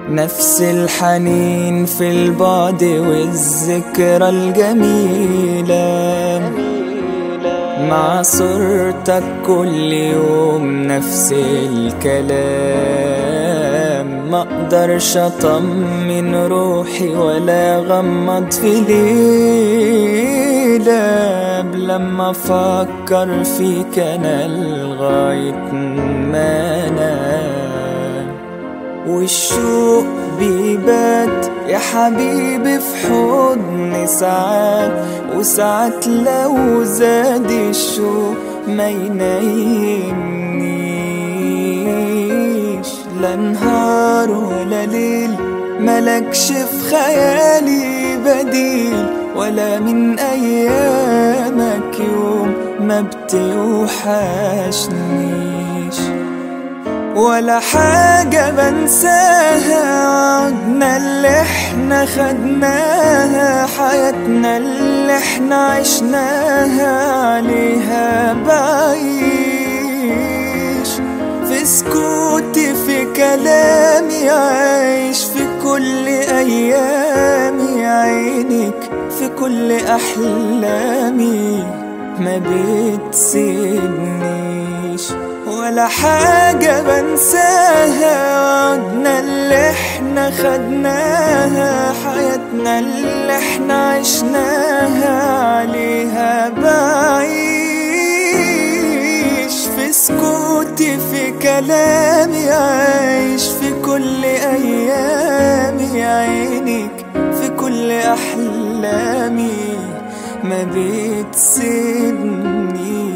نفس الحنين في البعد والذكرى الجميلة مع صورتك كل يوم نفس الكلام ما اقدرش اطمن روحي ولا غمض في ليلة لما افكر فيك انا لغاية ما انام والشوق بيبات يا حبيبي في حضن ساعات وساعات لو زاد الشوق ما ينيمنيش لا نهار ولا ليل ملكش في خيالي بديل ولا من ايامك يوم ما بتوحشنيش ولا حاجة بنساها عدنا اللي احنا خدناها حياتنا اللي احنا عشناها عليها بعيش في سكوتي في كلامي عايش في كل أيامي عينك في كل أحلامي ما بتسيبنيش ولا حاجة بنساها عدنا اللي احنا خدناها حياتنا اللي احنا عشناها عليها بعيش في سكوتي في كلامي عايش في كل أيامي عينك في كل أحلامي ما بتسيبني